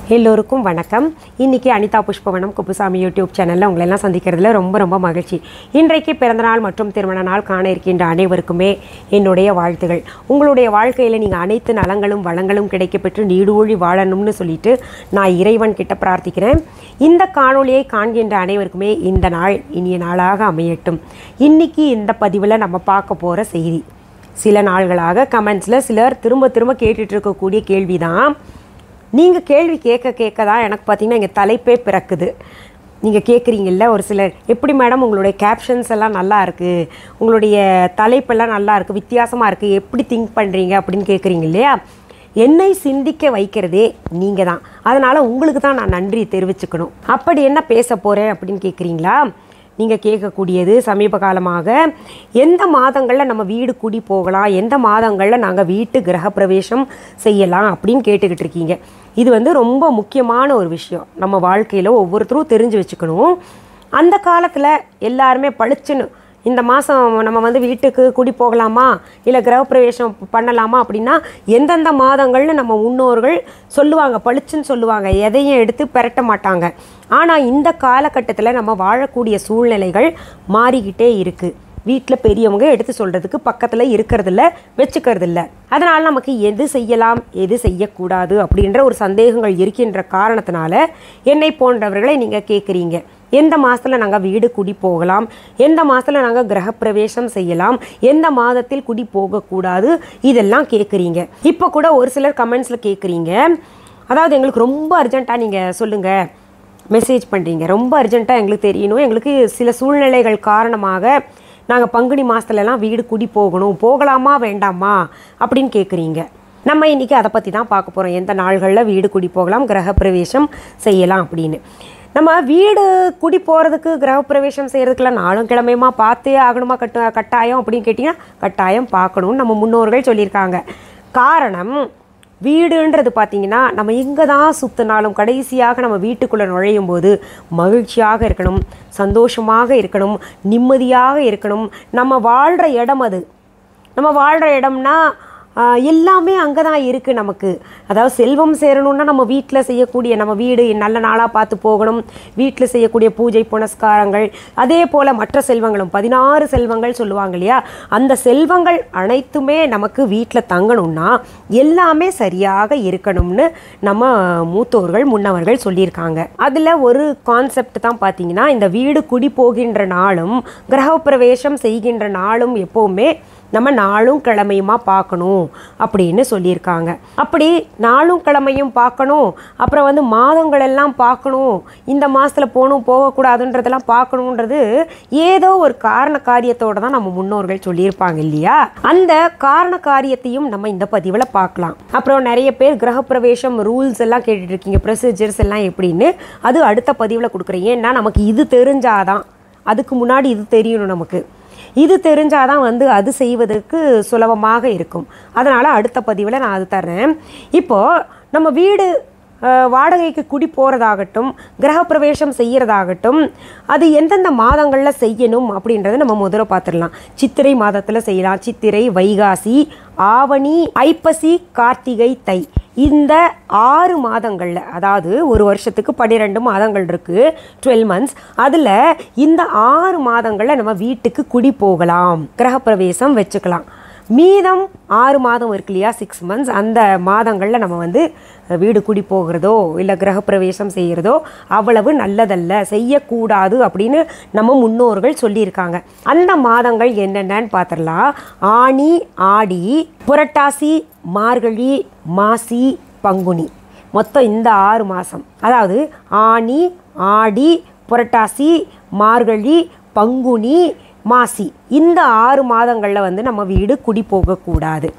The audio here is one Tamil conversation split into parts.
எல்லோருக்கும் வணக்கம் இன்னைக்கு அனிதா புஷ்பவனம் குப்புசாமி யூடியூப் சேனலில் உங்களை எல்லாம் சந்திக்கிறதுல ரொம்ப ரொம்ப மகிழ்ச்சி இன்றைக்கு பிறந்தநாள் மற்றும் திருமண நாள் காண இருக்கின்ற அனைவருக்குமே என்னுடைய வாழ்த்துகள் உங்களுடைய வாழ்க்கையில் நீங்கள் அனைத்து நலங்களும் வளங்களும் கிடைக்கப்பெற்று நீடூழி வாழணும்னு சொல்லிட்டு நான் இறைவன் கிட்ட பிரார்த்திக்கிறேன் இந்த காணொளியை காண்கின்ற அனைவருக்குமே இந்த நாள் இனிய நாளாக அமையட்டும் இன்னைக்கு இந்த பதிவில் நம்ம பார்க்க போகிற செய்தி சில நாள்களாக கமெண்ட்ஸில் சிலர் திரும்ப திரும்ப கேட்டுட்டு இருக்கக்கூடிய கேள்வி தான் நீங்கள் கேள்வி கேட்க கேட்க தான் எனக்கு பார்த்தீங்கன்னா இங்கே தலைப்பே பிறக்குது நீங்கள் கேட்குறீங்கல்ல ஒரு சிலர் எப்படி மேடம் உங்களுடைய கேப்ஷன்ஸ் எல்லாம் நல்லா இருக்குது உங்களுடைய தலைப்பெல்லாம் நல்லா இருக்குது வித்தியாசமாக இருக்குது எப்படி திங்க் பண்ணுறீங்க அப்படின்னு கேட்குறீங்க இல்லையா என்னை சிந்திக்க வைக்கிறதே நீங்கள் தான் அதனால் உங்களுக்கு தான் நான் நன்றி தெரிவிச்சுக்கணும் அப்படி என்ன பேச போகிறேன் அப்படின்னு கேட்குறீங்களா நீங்கள் கேட்கக்கூடியது சமீப காலமாக எந்த மாதங்களில் நம்ம வீடு குடி போகலாம் எந்த மாதங்களில் நாங்கள் வீட்டு கிரகப்பிரவேசம் செய்யலாம் அப்படின்னு கேட்டுக்கிட்டு இருக்கீங்க இது வந்து ரொம்ப முக்கியமான ஒரு விஷயம் நம்ம வாழ்க்கையில் ஒவ்வொருத்தரும் தெரிஞ்சு வச்சுக்கணும் அந்த காலத்தில் எல்லாருமே பளிச்சுன்னு இந்த மாதம் நம்ம வந்து வீட்டுக்கு குடி போகலாமா இல்லை கிரகப்பிரவேசம் பண்ணலாமா அப்படின்னா எந்தெந்த மாதங்கள்னு நம்ம முன்னோர்கள் சொல்லுவாங்க பளிச்சுன்னு சொல்லுவாங்க எதையும் எடுத்து பெரட்ட மாட்டாங்க ஆனால் இந்த காலகட்டத்தில் நம்ம வாழக்கூடிய சூழ்நிலைகள் மாறிக்கிட்டே இருக்குது வீட்டில் பெரியவங்க எடுத்து சொல்கிறதுக்கு பக்கத்தில் இருக்கிறதில்ல வச்சுக்கிறதில்ல அதனால் நமக்கு எது செய்யலாம் எது செய்யக்கூடாது அப்படின்ற ஒரு சந்தேகங்கள் இருக்கின்ற காரணத்தினால என்னை போன்றவர்களை நீங்கள் கேட்குறீங்க எந்த மாதத்தில் நாங்கள் வீடு குடி போகலாம் எந்த மாதத்தில் நாங்கள் கிரகப்பிரவேசம் செய்யலாம் எந்த மாதத்தில் குடி போகக்கூடாது இதெல்லாம் கேட்குறீங்க இப்போ கூட ஒரு சிலர் கமெண்ட்ஸில் கேட்குறீங்க அதாவது எங்களுக்கு ரொம்ப அர்ஜென்ட்டாக நீங்கள் சொல்லுங்கள் மெசேஜ் பண்ணுறீங்க ரொம்ப அர்ஜென்ட்டாக எங்களுக்கு தெரியணும் எங்களுக்கு சில சூழ்நிலைகள் காரணமாக நாங்கள் பங்குனி மாதத்துலலாம் வீடு குடி போகணும் போகலாமா வேண்டாமா அப்படின்னு கேட்குறீங்க நம்ம இன்றைக்கி அதை பற்றி தான் பார்க்க போகிறோம் எந்த நாள்களில் வீடு குடி போகலாம் கிரகப்பிரவேசம் செய்யலாம் அப்படின்னு நம்ம வீடு குடி போகிறதுக்கு கிரகப்பிரவேசம் செய்கிறதுக்குலாம் நாளும் கிழமையுமா பார்த்தே ஆகணுமா கட்டு கட்டாயம் அப்படின்னு கேட்டிங்கன்னா கட்டாயம் பார்க்கணும்னு நம்ம முன்னோர்கள் சொல்லியிருக்காங்க காரணம் வீடுன்றது பார்த்தீங்கன்னா நம்ம எங்கே தான் சுற்றினாலும் கடைசியாக நம்ம வீட்டுக்குள்ளே நுழையும் போது மகிழ்ச்சியாக இருக்கணும் சந்தோஷமாக இருக்கணும் நிம்மதியாக இருக்கணும் நம்ம வாழ்கிற இடம் அது நம்ம வாழ்கிற இடம்னா ஆஹ், எல்லாமே அங்கே தான் இருக்குது நமக்கு அதாவது செல்வம் சேரணும்னா நம்ம வீட்டில் செய்யக்கூடிய நம்ம வீடு நல்ல நாளாக பார்த்து போகணும் வீட்டில் செய்யக்கூடிய பூஜை புனஸ்காரங்கள் அதே போல் மற்ற செல்வங்களும் பதினாறு செல்வங்கள் சொல்லுவாங்க இல்லையா அந்த செல்வங்கள் அனைத்துமே நமக்கு வீட்டில் தங்கணும்னா எல்லாமே சரியாக இருக்கணும்னு நம்ம மூத்தோர்கள் முன்னவர்கள் சொல்லியிருக்காங்க அதில் ஒரு கான்செப்ட் தான் பார்த்தீங்கன்னா இந்த வீடு குடி போகின்ற நாளும் கிரகப்பிரவேசம் செய்கின்ற நாளும் எப்போவுமே நம்ம நாளும் கிழமையுமா பார்க்கணும் அப்படின்னு சொல்லியிருக்காங்க அப்படி நாளும் கிழமையும் பார்க்கணும் அப்புறம் வந்து மாதங்கள் எல்லாம் பார்க்கணும் இந்த மாதத்தில் போகணும் போகக்கூடாதுன்றதெல்லாம் பார்க்கணுன்றது ஏதோ ஒரு காரண காரியத்தோட தான் நம்ம முன்னோர்கள் சொல்லியிருப்பாங்க இல்லையா அந்த காரண காரியத்தையும் நம்ம இந்த பதிவில் பார்க்கலாம் அப்புறம் நிறைய பேர் கிரகப்பிரவேசம் ரூல்ஸ் எல்லாம் கேட்டுட்டு இருக்கீங்க ப்ரொசீஜர்ஸ் எல்லாம் எப்படின்னு அது அடுத்த பதிவில் கொடுக்குறேன் ஏன்னா நமக்கு இது தெரிஞ்சாதான் அதுக்கு முன்னாடி இது தெரியணும் நமக்கு இது தெரிஞ்சாதான் வந்து அது செய்வதற்கு சுலபமாக இருக்கும் அதனால் அடுத்த பதிவில் நான் அது தர்றேன் இப்போது நம்ம வீடு அஹ், வாடகைக்கு குடி போகிறதாகட்டும் கிரகப்பிரவேசம் செய்கிறதாகட்டும் அது எந்தெந்த மாதங்களில் செய்யணும் அப்படின்றத நம்ம முதல்ல பார்த்துடலாம் சித்திரை மாதத்தில் செய்யலாம் சித்திரை வைகாசி ஆவணி ஐப்பசி கார்த்திகை தை இந்த ஆறு மாதங்களில் அதாவது ஒரு வருஷத்துக்கு பன்னிரெண்டு மாதங்கள் இருக்குது டுவெல் மந்த்ஸ் அதில் இந்த ஆறு மாதங்களில் நம்ம வீட்டுக்கு குடி போகலாம் கிரகப்பிரவேசம் வச்சுக்கலாம் மீதம் ஆறு மாதம் இருக்கு இல்லையா சிக்ஸ் மந்த்ஸ் அந்த மாதங்களில் நம்ம வந்து வீடு குடி போகிறதோ இல்லை கிரகப்பிரவேசம் செய்கிறதோ அவ்வளவு நல்லதல்ல செய்யக்கூடாது அப்படின்னு நம்ம முன்னோர்கள் சொல்லியிருக்காங்க அந்த மாதங்கள் என்னென்னன்னு பார்த்துடலாம் ஆனி ஆடி புரட்டாசி மார்கழி மாசி பங்குனி மொத்தம் இந்த ஆறு மாதம் அதாவது ஆனி ஆடி புரட்டாசி மார்கழி பங்குனி மாசி இந்த ஆறு மாதங்களில் வந்து நம்ம வீடு குடி போகக்கூடாது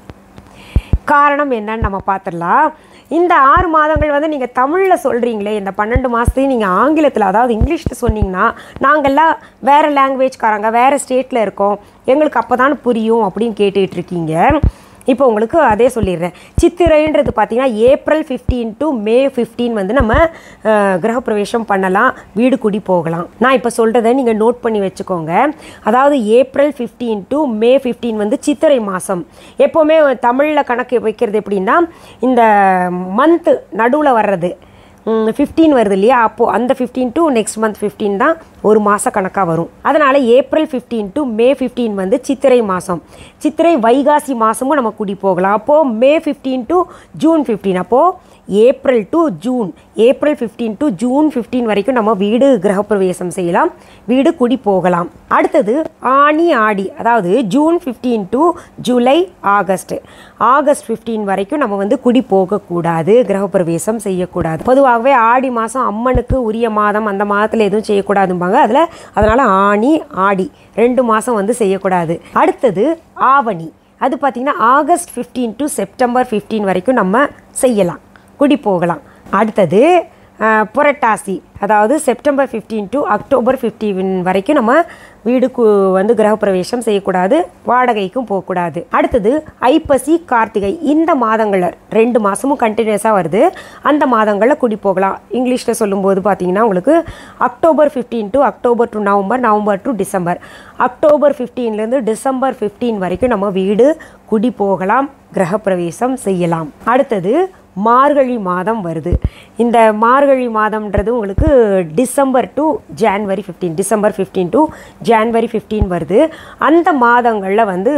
காரணம் என்னன்னு நம்ம பார்த்துடலாம் இந்த ஆறு மாதங்கள் வந்து நீங்கள் தமிழில் சொல்கிறீங்களே இந்த பன்னெண்டு மாதத்தையும் நீங்கள் ஆங்கிலத்தில் அதாவது இங்கிலீஷில் சொன்னீங்கன்னா நாங்கள்லாம் வேறு லாங்குவேஜ்காரங்க வேறு ஸ்டேட்டில் இருக்கோம் எங்களுக்கு அப்போ தான் புரியும் அப்படின்னு கேட்டுட்டு இருக்கீங்க இப்போ உங்களுக்கு அதே சொல்லிடுறேன் சித்திரைன்றது பார்த்தீங்கன்னா ஏப்ரல் 15 டு மே 15 வந்து நம்ம அஹ், கிரகப்பிரவேசம் பண்ணலாம் வீடு குடி போகலாம் நான் இப்போ சொல்கிறத நீங்கள் நோட் பண்ணி வச்சுக்கோங்க அதாவது ஏப்ரல் 15 டு மே 15 வந்து சித்திரை மாதம் எப்போவுமே தமிழில் கணக்கு வைக்கிறது எப்படின்னா இந்த மந்த்து நடுவில் வர்றது ஃபிஃப்டீன் வருது இல்லையா அப்போது அந்த fifteen to next month fifteen தான் ஒரு மாத கணக்காக வரும் அதனால் April fifteen to May fifteen வந்து சித்திரை மாதம் சித்திரை வைகாசி மாதமும் நம்ம குடி போகலாம் அப்போது May fifteen to June fifteen அப்போது April to June April fifteen to June fifteen வரைக்கும் நம்ம வீடு கிரகப்பிரவேசம் செய்யலாம் வீடு குடி போகலாம் அடுத்தது ஆனி ஆடி அதாவது June fifteen to July August August fifteen வரைக்கும் நம்ம வந்து குடி போகக்கூடாது கிரகப்பிரவேசம் செய்யக்கூடாது பொதுவாகவே ஆடி மாதம் அம்மனுக்கு உரிய மாதம் அந்த மாதத்தில் எதுவும் செய்யக்கூடாதும்பாங்க அதில் அதனால் ஆனி ஆடி ரெண்டு மாதம் வந்து செய்யக்கூடாது அடுத்தது ஆவணி அது பார்த்திங்கன்னா August fifteen to September fifteen வரைக்கும் நம்ம செய்யலாம் குடி போகலாம் அடுத்தது அஹ், புரட்டாசி அதாவது September fifteen to October fifteen வரைக்கும் நம்ம வீடு கு வந்து கிரகப்பிரவேசம் செய்யக்கூடாது வாடகைக்கும் போகக்கூடாது அடுத்தது ஐப்பசி கார்த்திகை இந்த மாதங்களில் ரெண்டு மாதமும் கண்டினியூஸாக வருது அந்த மாதங்களில் குடி போகலாம் இங்கிலீஷில் சொல்லும்போது பார்த்தீங்கன்னா உங்களுக்கு October fifteen to October to November November to December October ஃபிஃப்டீன்லேருந்து டிசம்பர் ஃபிஃப்டீன் வரைக்கும் நம்ம வீடு குடி போகலாம் கிரகப்பிரவேசம் செய்யலாம் அடுத்தது மார்கழி மாதம் வருது இந்த மார்கழி மாதம்ன்றது உங்களுக்கு December to January fifteen December fifteen to January fifteen வருது அந்த மாதங்களில் வந்து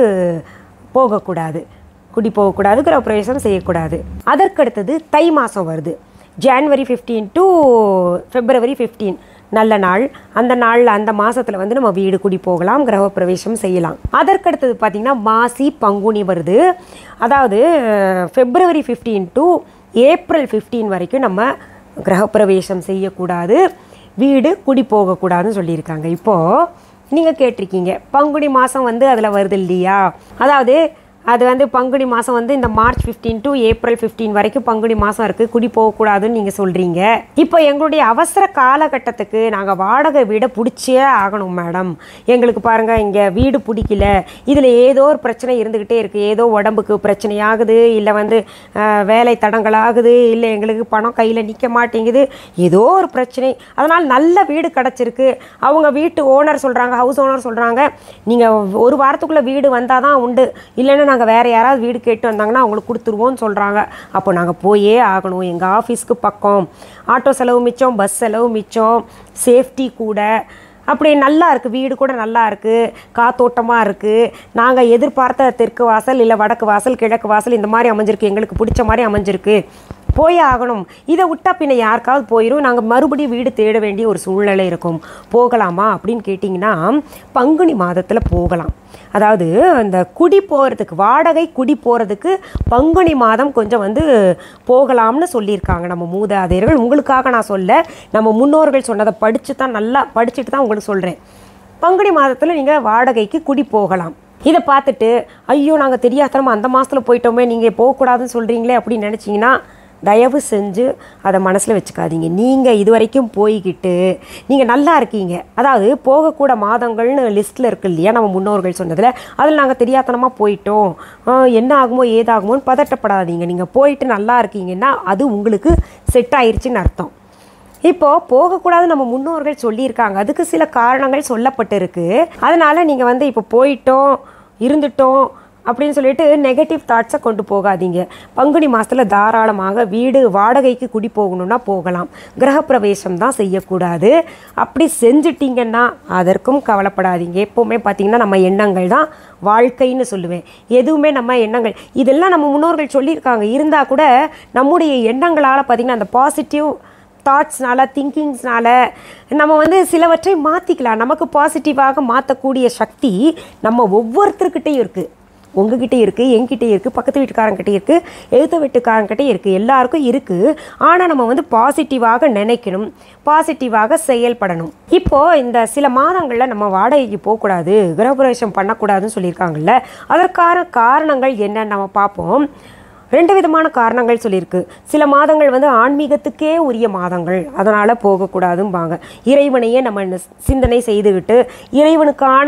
போகக்கூடாது குடி போகக்கூடாது கிரகப்பிரவேசம் செய்யக்கூடாது அதற்கடுத்தது தை மாதம் வருது January fifteen to February fifteen நல்ல நாள் அந்த நாளில் அந்த மாதத்தில் வந்து நம்ம வீடு குடி போகலாம் கிரகப்பிரவேசம் செய்யலாம் அதற்கடுத்தது பார்த்திங்கன்னா மாசி பங்குனி வருது அதாவது February fifteen to April fifteen வரைக்கும் நம்ம கிரகப்பிரவேசம் செய்யக்கூடாது வீடு குடி போகக்கூடாதுன்னு சொல்லியிருக்காங்க இப்போது நீங்கள் கேட்டிருக்கீங்க பங்குனி மாதம் வந்து அதில் வருது இல்லையா அதாவது அது வந்து பங்குனி மாதம் வந்து இந்த மார்ச் 15 டு ஏப்ரல் 15 வரைக்கும் பங்குனி மாதம் இருக்குது குடி போகக்கூடாதுன்னு நீங்கள் சொல்கிறீங்க இப்போ எங்களுடைய அவசர காலகட்டத்துக்கு நாங்கள் வாடகை வீடை பிடிச்சே ஆகணும் மேடம் எங்களுக்கு பாருங்கள் இங்கே வீடு பிடிக்கல இதில் ஏதோ ஒரு பிரச்சனை இருந்துக்கிட்டே இருக்குது ஏதோ உடம்புக்கு பிரச்சனையாகுது இல்லை வந்து அஹ், வேலை தடங்களாகுது இல்லை எங்களுக்கு பணம் கையில் நிற்க மாட்டேங்குது ஏதோ ஒரு பிரச்சனை அதனால் நல்ல வீடு கிடச்சிருக்கு அவங்க வீட்டு ஓனர் சொல்கிறாங்க ஹவுஸ் ஓனர் சொல்கிறாங்க நீங்கள் ஒரு வாரத்துக்குள்ளே வீடு வந்தால் தான் உண்டு இல்லைன்னா நாங்கள் வேறு யாராவது வீடு கேட்டு வந்தாங்கன்னா அவங்களுக்கு கொடுத்துருவோம்னு சொல்கிறாங்க அப்போ நாங்கள் போயே ஆகணும் எங்கள் ஆஃபீஸ்க்கு பக்கம் ஆட்டோ செலவு மிச்சம் பஸ் செலவு மிச்சம் சேஃப்டி கூட அப்படி நல்லா இருக்குது வீடு கூட நல்லா இருக்குது காத்தோட்டமாக இருக்குது நாங்கள் எதிர்பார்த்த தெற்கு வாசல் இல்லை வடக்கு வாசல் கிழக்கு வாசல் இந்த மாதிரி அமைஞ்சிருக்கு எங்களுக்கு பிடிச்ச மாதிரி அமைஞ்சிருக்கு போய் ஆகணும் இதை விட்டா பின்ன யாருக்காவது போயிடும் நாங்கள் மறுபடியும் வீடு தேட வேண்டிய ஒரு சூழ்நிலை இருக்கும் போகலாமா அப்படின்னு கேட்டிங்கன்னா பங்குனி மாதத்தில் போகலாம் அதாவது அந்த குடி போகிறதுக்கு வாடகை குடி போகிறதுக்கு பங்குனி மாதம் கொஞ்சம் வந்து போகலாம்னு சொல்லியிருக்காங்க நம்ம மூதாதையர்கள் உங்களுக்காக நான் சொல்ல நம்ம முன்னோர்கள் சொன்னதை படித்து தான் நல்லா படிச்சுட்டு தான் உங்களுக்கு சொல்கிறேன் பங்குனி மாதத்தில் நீங்கள் வாடகைக்கு குடி போகலாம் இதை பார்த்துட்டு ஐயோ நாங்கள் தெரியாதனமா அந்த மாதத்தில் போயிட்டோமே நீங்கள் போகக்கூடாதுன்னு சொல்கிறீங்களே அப்படின்னு நினச்சிங்கன்னா தயவு செஞ்சு அதை மனசில் வச்சுக்காதீங்க நீங்கள் இது வரைக்கும் போய்கிட்டு நீங்கள் நல்லா இருக்கீங்க அதாவது போகக்கூட மாதங்கள்னு லிஸ்ட்டில் இருக்கு இல்லையா நம்ம முன்னோர்கள் சொன்னதில் அதில் நாங்கள் தெரியாதனமாக போயிட்டோம் ஆ, என்ன ஆகுமோ ஏதாகுமோன்னு பதட்டப்படாதீங்க நீங்கள் போயிட்டு நல்லா இருக்கீங்கன்னா அது உங்களுக்கு செட் ஆயிருச்சுன்னு அர்த்தம் இப்போ போகக்கூடாது நம்ம முன்னோர்கள் சொல்லியிருக்காங்க அதுக்கு சில காரணங்கள் சொல்லப்பட்டிருக்கு அதனால நீங்கள் வந்து இப்போ போயிட்டோம் இருந்துட்டோம் அப்படின்னு சொல்லிட்டு நெகட்டிவ் தாட்ஸை கொண்டு போகாதீங்க பங்குனி மாதத்தில் தாராளமாக வீடு வாடகைக்கு குடி போகணும்னா போகலாம் கிரகப்பிரவேசம் தான் செய்யக்கூடாது அப்படி செஞ்சிட்டிங்கன்னா அதற்கும் கவலைப்படாதீங்க எப்போவுமே பார்த்தீங்கன்னா நம்ம எண்ணங்கள் தான் வாழ்க்கைன்னு சொல்லுவேன் எதுவுமே நம்ம எண்ணங்கள் இதெல்லாம் நம்ம முன்னோர்கள் சொல்லியிருக்காங்க இருந்தால் கூட நம்முடைய எண்ணங்களால் பார்த்திங்கன்னா அந்த பாசிட்டிவ் தாட்ஸ்னால திங்கிங்ஸ்னால நம்ம வந்து சிலவற்றை மாற்றிக்கலாம் நமக்கு பாசிட்டிவாக மாற்றக்கூடிய சக்தி நம்ம ஒவ்வொருத்தருக்கிட்டையும் இருக்குது உங்ககிட்ட இருக்குது என்கிட்ட இருக்குது பக்கத்து வீட்டுக்காரங்கிட்ட இருக்குது எழுத்த வீட்டுக்காரங்கிட்ட இருக்குது எல்லாருக்கும் இருக்குது ஆனால் நம்ம வந்து பாசிட்டிவாக நினைக்கணும் பாசிட்டிவாக செயல்படணும் இப்போது இந்த சில மாதங்களில் நம்ம வாடகைக்கு போகக்கூடாது கிரகப்பிரவேசம் பண்ணக்கூடாதுன்னு சொல்லியிருக்காங்கல்ல அதற்கான காரணங்கள் என்னன்னு நம்ம பார்ப்போம் ரெண்டு விதமான காரணங்கள் சொல்லியிருக்கு சில மாதங்கள் வந்து ஆன்மீகத்துக்கே உரிய மாதங்கள் அதனால் போகக்கூடாதும்பாங்க இறைவனையே நம்ம ந- சிந்தனை செய்துவிட்டு இறைவனுக்கான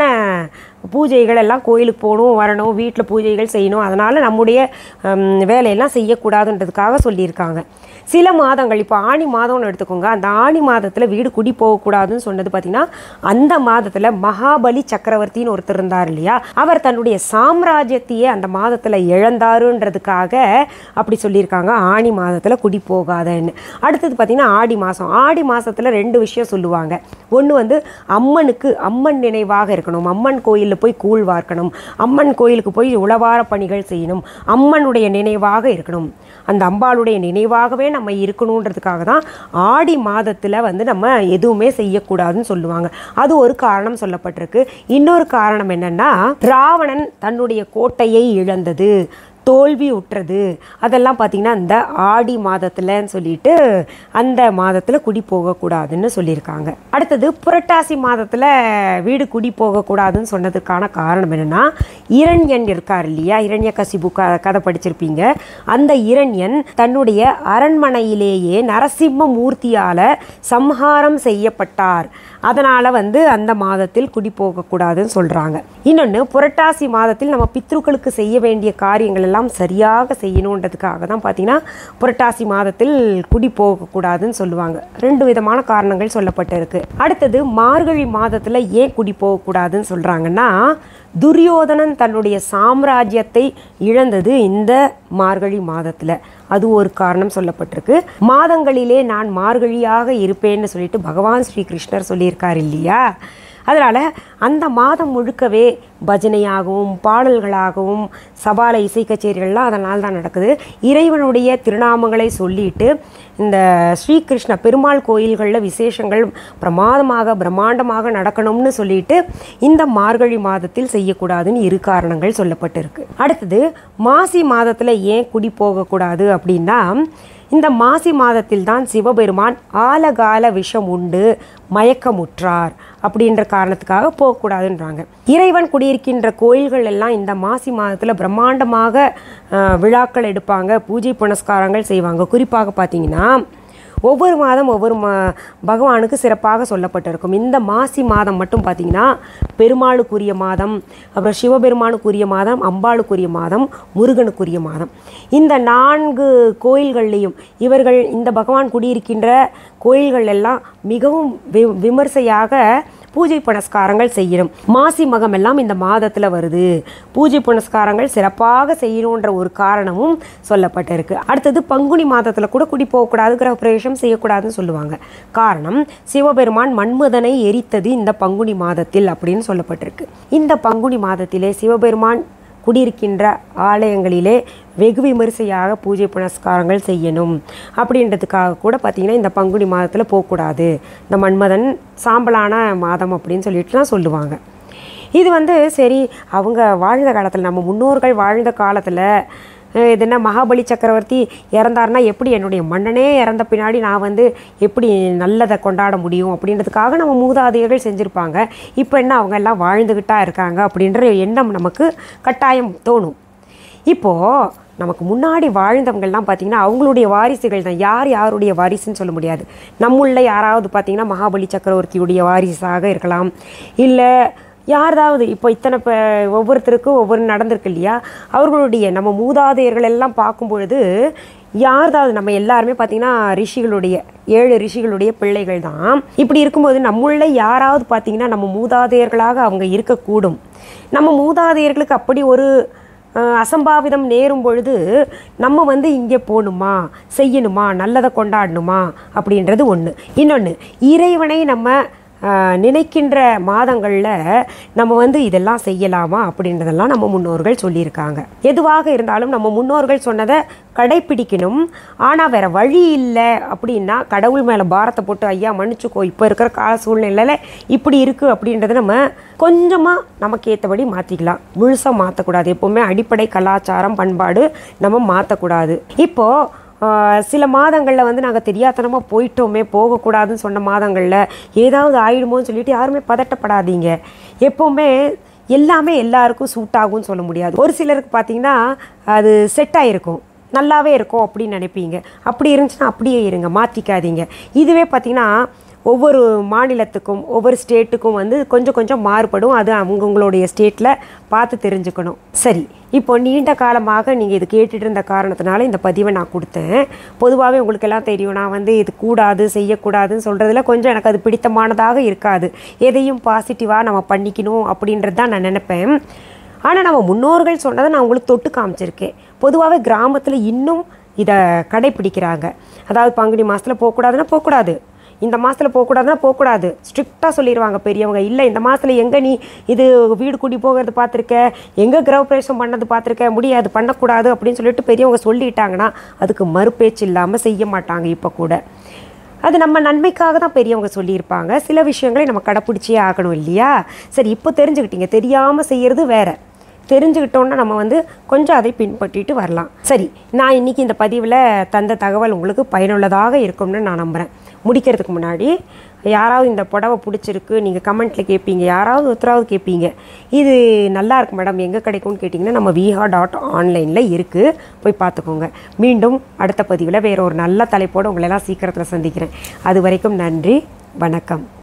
பூஜைகள் எல்லாம் கோயிலுக்கு போகணும் வரணும் வீட்டில் பூஜைகள் செய்யணும் அதனால் நம்முடைய ஹம், வேலையெல்லாம் செய்யக்கூடாதுன்றதுக்காக சொல்லியிருக்காங்க சில மாதங்கள் இப்போ ஆணி மாதம்னு எடுத்துக்கோங்க அந்த ஆணி மாதத்தில் வீடு குடி போகக்கூடாதுன்னு சொன்னது பார்த்தீங்கன்னா அந்த மாதத்தில் மகாபலி சக்கரவர்த்தின்னு ஒருத்தர் இருந்தார் இல்லையா அவர் தன்னுடைய சாம்ராஜ்யத்தையே அந்த மாதத்தில் இழந்தாருன்றதுக்காக அப்படி சொல்லியிருக்காங்க ஆணி மாதத்தில் குடி போகாதன்னு அடுத்தது பார்த்தீங்கன்னா ஆடி மாதம் ஆடி மாதத்தில் ரெண்டு விஷயம் சொல்லுவாங்க ஒன்று வந்து அம்மனுக்கு அம்மன் நினைவாக இருக்கணும் அம்மன் கோயிலில் போய் கூழ் வார்க்கணும் அம்மன் கோயிலுக்கு போய் உளவார பணிகள் செய்யணும் அம்மனுடைய நினைவாக இருக்கணும் அந்த அம்பாளுடைய நினைவாகவே நம்ம இருக்கணுன்றதுக்காக தான் ஆடி மாதத்தில் வந்து நம்ம எதுவுமே செய்யக்கூடாதுன்னு சொல்லுவாங்க அது ஒரு காரணம் சொல்லப்பட்டிருக்கு இன்னொரு காரணம் என்னன்னா ராவணன் தன்னுடைய கோட்டையை இழந்தது தோல்வி உற்றது அதெல்லாம் பார்த்திங்கன்னா இந்த ஆடி மாதத்துலன்னு சொல்லிட்டு அந்த மாதத்தில் குடி போகக்கூடாதுன்னு சொல்லியிருக்காங்க அடுத்தது புரட்டாசி மாதத்தில் வீடு குடி போகக்கூடாதுன்னு சொன்னதுக்கான காரணம் என்னென்னா இரண்யன் இருக்கார் இல்லையா இரண்ய கசிபு க கதை படிச்சிருப்பீங்க அந்த இரண்யன் தன்னுடைய அரண்மனையிலேயே நரசிம்ம மூர்த்தியால் சம்ஹாரம் செய்யப்பட்டார் அதனால் வந்து அந்த மாதத்தில் குடி போகக்கூடாதுன்னு சொல்கிறாங்க இன்னொன்று புரட்டாசி மாதத்தில் நம்ம பித்ருக்களுக்கு செய்ய வேண்டிய காரியங்கள் எல்லாம் சரியாக செய்யணுன்றதுக்காக தான் பார்த்தீங்கன்னா புரட்டாசி மாதத்தில் குடி போகக்கூடாதுன்னு சொல்லுவாங்க ரெண்டு விதமான காரணங்கள் சொல்லப்பட்டிருக்கு அடுத்தது மார்கழி மாதத்தில் ஏன் குடி போகக்கூடாதுன்னு சொல்கிறாங்கன்னா துரியோதனன் தன்னுடைய சாம்ராஜ்யத்தை இழந்தது இந்த மார்கழி மாதத்தில் அது ஒரு காரணம் சொல்லப்பட்டிருக்கு மாதங்களிலே நான் மார்கழியாக இருப்பேன்னு சொல்லிட்டு பகவான் ஸ்ரீ கிருஷ்ணர் சொல்லியிருக்கார் இல்லையா அதனால் அந்த மாதம் முழுக்கவே பஜனையாகவும் பாடல்களாகவும் சபால இசை கச்சேரிகள்லாம் அதனால் தான் நடக்குது இறைவனுடைய திருநாமங்களை சொல்லிட்டு இந்த ஸ்ரீகிருஷ்ண பெருமாள் கோயில்களில் விசேஷங்கள் பிரமாதமாக பிரம்மாண்டமாக நடக்கணும்னு சொல்லிட்டு இந்த மார்கழி மாதத்தில் செய்யக்கூடாதுன்னு இரு காரணங்கள் சொல்லப்பட்டிருக்கு அடுத்தது மாசி மாதத்தில் ஏன் குடி போகக்கூடாது அப்படின்னா இந்த மாசி மாதத்தில் தான் சிவபெருமான் ஆலகால விஷம் உண்டு மயக்கமுற்றார் அப்படின்ற காரணத்துக்காக போகக்கூடாதுன்றாங்க இறைவன் குடியிருக்கின்ற கோயில்கள் எல்லாம் இந்த மாசி மாதத்தில் பிரம்மாண்டமாக அஹ், விழாக்கள் எடுப்பாங்க பூஜை புனஸ்காரங்கள் செய்வாங்க குறிப்பாக பார்த்தீங்கன்னா ஒவ்வொரு மாதம் ஒவ்வொரு மா பகவானுக்கு சிறப்பாக சொல்லப்பட்டிருக்கும் இந்த மாசி மாதம் மட்டும் பார்த்தீங்கன்னா பெருமாளுக்குரிய மாதம் அப்புறம் சிவபெருமானுக்குரிய மாதம் அம்பாளுக்குரிய மாதம் முருகனுக்குரிய மாதம் இந்த நான்கு கோயில்கள்லேயும் இவர்கள் இந்த பகவான் குடியிருக்கின்ற கோயில்கள் எல்லாம் மிகவும் வி விமர்சையாக பூஜை புனஸ்காரங்கள் செய்யணும் மாசி மகம் எல்லாம் இந்த மாதத்தில் வருது பூஜை புனஸ்காரங்கள் சிறப்பாக செய்யணுன்ற ஒரு காரணமும் சொல்லப்பட்டிருக்கு அடுத்தது பங்குனி மாதத்தில் கூட குடி போகக்கூடாது கிரக பிரவேசம் செய்யக்கூடாதுன்னு சொல்லுவாங்க காரணம் சிவபெருமான் மன்மதனை எரித்தது இந்த பங்குனி மாதத்தில் அப்படின்னு சொல்லப்பட்டிருக்கு இந்த பங்குனி மாதத்திலே சிவபெருமான் குடியிருக்கின்ற ஆலயங்களிலே வெகு விமரிசையாக பூஜை புனஸ்காரங்கள் செய்யணும் அப்படின்றதுக்காக கூட பார்த்திங்கன்னா இந்த பங்குனி மாதத்தில் போகக்கூடாது இந்த மன்மதன் சாம்பலான மாதம் அப்படின்னு சொல்லிட்டுலாம் சொல்லுவாங்க இது வந்து சரி அவங்க வாழ்ந்த காலத்தில் நம்ம முன்னோர்கள் வாழ்ந்த காலத்தில் அஹ், இது என்ன மகாபலி சக்கரவர்த்தி இறந்தாருன்னா எப்படி என்னுடைய மன்னனே இறந்த பின்னாடி நான் வந்து எப்படி நல்லதை கொண்டாட முடியும் அப்படின்றதுக்காக நம்ம மூதாதையர்கள் செஞ்சுருப்பாங்க இப்போ என்ன அவங்க எல்லாம் வாழ்ந்துக்கிட்டா இருக்காங்க அப்படின்ற எண்ணம் நமக்கு கட்டாயம் தோணும் இப்போது நமக்கு முன்னாடி வாழ்ந்தவங்கள்லாம் பார்த்திங்கன்னா அவங்களுடைய வாரிசுகள் தான் யார் யாருடைய வாரிசுன்னு சொல்ல முடியாது நம்முள்ள யாராவது பார்த்திங்கன்னா மகாபலி சக்கரவர்த்தியுடைய வாரிசாக இருக்கலாம் இல்லை யாராவது இப்போ இத்தனை ப ஒவ்வொருத்தருக்கும் ஒவ்வொரு நடந்திருக்கு இல்லையா அவர்களுடைய நம்ம மூதாதையர்கள் எல்லாம் பார்க்கும் பொழுது யார்தாவது நம்ம எல்லாருமே பார்த்திங்கன்னா ரிஷிகளுடைய ஏழு ரிஷிகளுடைய பிள்ளைகள் தான் இப்படி இருக்கும்போது நம்முள்ள யாராவது பார்த்திங்கன்னா நம்ம மூதாதையர்களாக அவங்க இருக்கக்கூடும் நம்ம மூதாதையர்களுக்கு அப்படி ஒரு அஹ், அசம்பாவிதம் நேரும் பொழுது நம்ம வந்து இங்கே போகணுமா செய்யணுமா நல்லதை கொண்டாடணுமா அப்படின்றது ஒன்று இன்னொன்று இறைவனை நம்ம அஹ், நினைக்கின்ற மாதங்களில் நம்ம வந்து இதெல்லாம் செய்யலாமா அப்படின்றதெல்லாம் நம்ம முன்னோர்கள் சொல்லியிருக்காங்க எதுவாக இருந்தாலும் நம்ம முன்னோர்கள் சொன்னதை கடைப்பிடிக்கணும் ஆனால் வேற வழி இல்லை அப்படின்னா கடவுள் மேலே பாரத்தை போட்டு ஐயா மன்னிச்சுக்கோ இப்போ இருக்கிற கால சூழ்நிலையில் இப்படி இருக்குது அப்படின்றத நம்ம கொஞ்சமாக நமக்கு ஏற்றபடி மாற்றிக்கலாம் முழுசாக மாற்றக்கூடாது எப்போவுமே அடிப்படை கலாச்சாரம் பண்பாடு நம்ம மாற்றக்கூடாது இப்போது ஆஹ் சில மாதங்களில் வந்து நாங்கள் தெரியாத்தனமாக போயிட்டோமே போகக்கூடாதுன்னு சொன்ன மாதங்களில் ஏதாவது ஆயிடுமோன்னு சொல்லிட்டு யாருமே பதட்டப்படாதீங்க எப்போவுமே எல்லாமே எல்லாருக்கும் சூட் ஆகும்னு சொல்ல முடியாது ஒரு சிலருக்கு பார்த்தீங்கன்னா அது செட் ஆகிருக்கும் நல்லாவே இருக்கும் அப்படின்னு நினைப்பீங்க அப்படி இருந்துச்சுன்னா அப்படியே இருங்க மாற்றிக்காதீங்க இதுவே பார்த்திங்கன்னா ஒவ்வொரு மாநிலத்துக்கும் ஒவ்வொரு ஸ்டேட்டுக்கும் வந்து கொஞ்சம் கொஞ்சம் மாறுபடும் அது அவங்கவுங்களுடைய ஸ்டேட்டில் பார்த்து தெரிஞ்சுக்கணும் சரி இப்போ நீண்ட காலமாக நீங்கள் இது கேட்டுட்டு இருந்த காரணத்தினால இந்த பதிவை நான் கொடுத்தேன் பொதுவாகவே உங்களுக்கு எல்லாம் தெரியும் நான் வந்து இது கூடாது செய்யக்கூடாதுன்னு சொல்கிறதுல கொஞ்சம் எனக்கு அது பிடித்தமானதாக இருக்காது எதையும் பாசிட்டிவாக நம்ம பண்ணிக்கணும் அப்படின்றது தான் நான் நினைப்பேன் ஆனால் நம்ம முன்னோர்கள் சொன்னதை நான் உங்களுக்கு தொட்டு காமிச்சிருக்கேன் பொதுவாகவே கிராமத்தில் இன்னும் இதை கடைப்பிடிக்கிறாங்க அதாவது பங்குனி மாதத்தில் போகக்கூடாதுன்னா போகக்கூடாது இந்த மாதத்தில் போகக்கூடாதுன்னா போகக்கூடாது ஸ்ட்ரிக்டாக சொல்லிடுவாங்க பெரியவங்க இல்லை இந்த மாதத்தில் எங்கே நீ இது வீடு குடி போகிறது பார்த்துருக்க எங்கே கிரகப்பிரவேசம் பண்ணது பார்த்துருக்க முடியாது பண்ணக்கூடாது அப்படின்னு சொல்லிட்டு பெரியவங்க சொல்லிட்டாங்கன்னா அதுக்கு மறுபேச்சு இல்லாமல் செய்ய மாட்டாங்க இப்போ கூட அது நம்ம நன்மைக்காக தான் பெரியவங்க சொல்லியிருப்பாங்க சில விஷயங்களை நம்ம கடைப்பிடிச்சே ஆகணும் இல்லையா சரி இப்போ தெரிஞ்சுக்கிட்டீங்க தெரியாமல் செய்கிறது வேற தெரிஞ்சுக்கிட்டோன்னா நம்ம வந்து கொஞ்சம் அதை பின்பற்றிட்டு வரலாம் சரி நான் இன்றைக்கி இந்த பதிவில் தந்த தகவல் உங்களுக்கு பயனுள்ளதாக இருக்கும்னு நான் நம்புகிறேன் முடிக்கிறதுக்கு முன்னாடி யாராவது இந்த புடவை பிடிச்சிருக்கு நீங்கள் கமெண்ட்டில் கேட்பீங்க யாராவது ஒருத்தராவது கேட்பீங்க இது நல்லா இருக்கு மேடம் எங்கே கிடைக்கும்னு கேட்டிங்கன்னா நம்ம விஹா டாட் ஆன்லைனில் இருக்குது போய் பார்த்துக்கோங்க மீண்டும் அடுத்த பதிவில் வேறு ஒரு நல்ல தலைப்போடு உங்களெல்லாம் சீக்கிரத்தில் சந்திக்கிறேன் அது வரைக்கும் நன்றி வணக்கம்